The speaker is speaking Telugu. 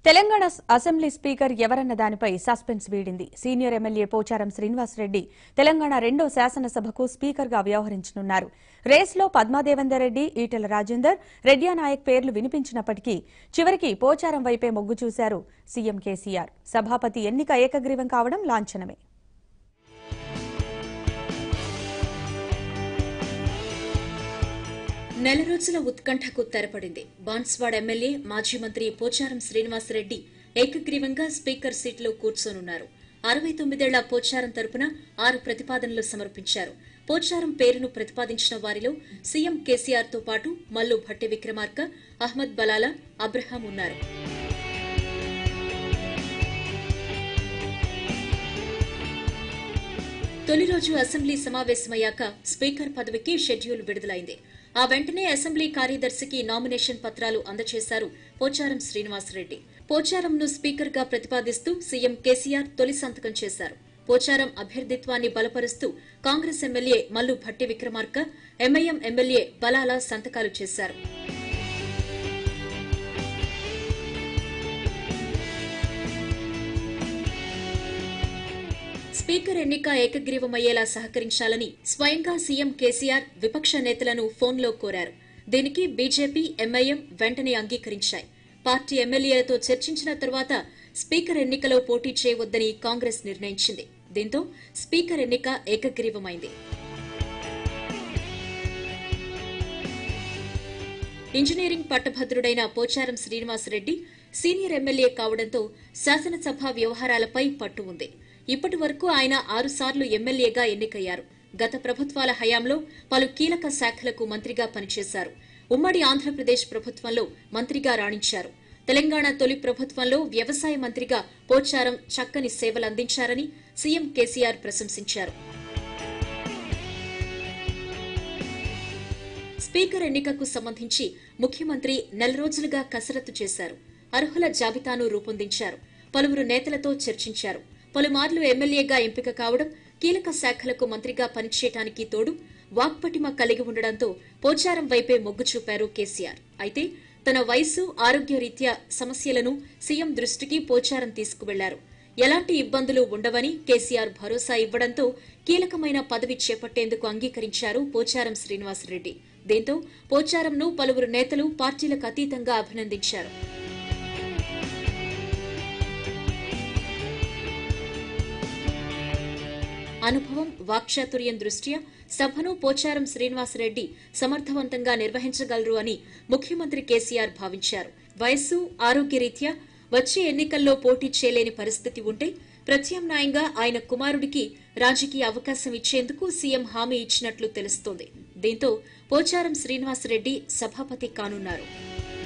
తెలంగాణ అసెంబ్లీ స్పీకర్ ఎవరన్న దానిపై సస్పెన్స్ వీడింది సీనియర్ ఎమ్మెల్యే పోచారం శ్రీనివాసరెడ్డి తెలంగాణ రెండో శాసనసభకు స్పీకర్గా వ్యవహరించనున్నారు రేస్లో పద్మాదేవేందర్ రెడ్డి ఈటెల రాజేందర్ రెడ్డియా నాయక్ పేర్లు వినిపించినప్పటికీ చివరికి పోచారం వైపే మొగ్గు చూశారు సీఎం కేసీఆర్ సభాపతి ఎన్నిక ఏకగ్రీవం కావడం లాంఛనమే నెల రోజుల ఉత్కంఠకు తెరపడింది బాన్స్వాడ ఎమ్మెల్యే మాజీ మంత్రి పోచారం శ్రీనివాసరెడ్డి ఏకగ్రీవంగా స్పీకర్ సీట్లో కూర్చోనున్నారు అరవై తొమ్మిదేళ్ల పోచారం తరపున ఆరు ప్రతిపాదనలు సమర్పించారు పోచారం పేరును ప్రతిపాదించిన వారిలో సీఎం కేసీఆర్ తో పాటు మల్లు భట్టి విక్రమార్క అహ్మద్ బలాలా అబ్రహాం ఉన్నారు తొలి రోజు అసెంబ్లీ సమావేశమయ్యాక స్పీకర్ పదవికి షెడ్యూల్ విడుదలైంది ఆ వెంటనే అసెంబ్లీ కార్యదర్శికి నామినేషన్ పత్రాలు అందజేశారు పోచారం శ్రీనివాసరెడ్డి పోచారంను స్పీకర్ గా ప్రతిపాదిస్తూ సీఎం కేసీఆర్ తొలి సంతకం చేశారు పోచారం అభ్యర్థిత్వాన్ని బలపరుస్తూ Congress MLA Mallu Bhatti Vikramarka MIM MLA Balala సంతకాలు చేశారు స్పీకర్ ఎన్నిక ఏకగ్రీవమయ్యేలా సహకరించాలని స్వయంగా సీఎం కేసీఆర్ విపక్ష నేతలను ఫోన్లో కోరారు దీనికి బీజేపీ ఎంఐఎం వెంటనే అంగీకరించాయి పార్టీ ఎమ్మెల్యేలతో చర్చించిన తర్వాత స్పీకర్ ఎన్నికలో పోటీ చేయవద్దని కాంగ్రెస్ నిర్ణయించింది దీంతో స్పీకర్ ఎన్నిక ఏకగ్రీవమైంది ఇంజనీరింగ్ పట్టభద్రుడైన పోచారం శ్రీనివాసరెడ్డి సీనియర్ ఎమ్మెల్యే కావడంతో శాసనసభ వ్యవహారాలపై పట్టు ఉంది ఇప్పటి వరకు ఆయన ఆరుసార్లు ఎమ్మెల్యేగా ఎన్నికయ్యారు గత ప్రభుత్వాల హయాంలో పలు కీలక శాఖలకు మంత్రిగా పనిచేశారు ఉమ్మడి ఆంధ్రప్రదేశ్ ప్రభుత్వంలో మంత్రిగా రాణించారు తెలంగాణ తొలి ప్రభుత్వంలో వ్యవసాయ మంత్రిగా పోచారం చక్కని సేవలందించారని సీఎం కేసీఆర్ ప్రశంసించారు స్పీకర్ ఎన్నికకు సంబంధించి ముఖ్యమంత్రి నెల రోజులుగా కసరత్తు చేశారు అర్హుల జాబితాను రూపొందించారు పలువురు నేతలతో చర్చించారు పలుమార్లు ఎమ్మెల్యేగా ఎంపిక కావడం కీలక శాఖలకు మంత్రిగా పనిచేయటానికి తోడు వాక్పటిమ కలిగి ఉండడంతో పోచారం వైపే మొగ్గు చూపారు కేసీఆర్ అయితే తన వయసు ఆరోగ్య రీత్యా సమస్యలను సీఎం దృష్టికి పోచారం తీసుకువెళ్లారు ఎలాంటి ఇబ్బందులు ఉండవని కేసీఆర్ భరోసా ఇవ్వడంతో కీలకమైన పదవి చేపట్టేందుకు అంగీకరించారు పోచారం శ్రీనివాసరెడ్డి దీంతో పోచారంను పలువురు నేతలు పార్టీలకు అతీతంగా అభినందించారు అనుభవం వాక్చాతుర్యం దృష్ట్యా సభను పోచారం శ్రీనివాసరెడ్డి సమర్థవంతంగా నిర్వహించగలరు అని ముఖ్యమంత్రి కేసీఆర్ భావించారు వయస్సు ఆరోగ్యరీత్యా వచ్చే ఎన్నికల్లో పోటీ చేయలేని పరిస్థితి ఉంటే ప్రత్యామ్నాయంగా ఆయన కుమారుడికి రాజకీయ అవకాశం ఇచ్చేందుకు సీఎం హామీ ఇచ్చినట్లు తెలుస్తోంది దీంతో పోచారం శ్రీనివాసరెడ్డి సభాపతి కానున్నారు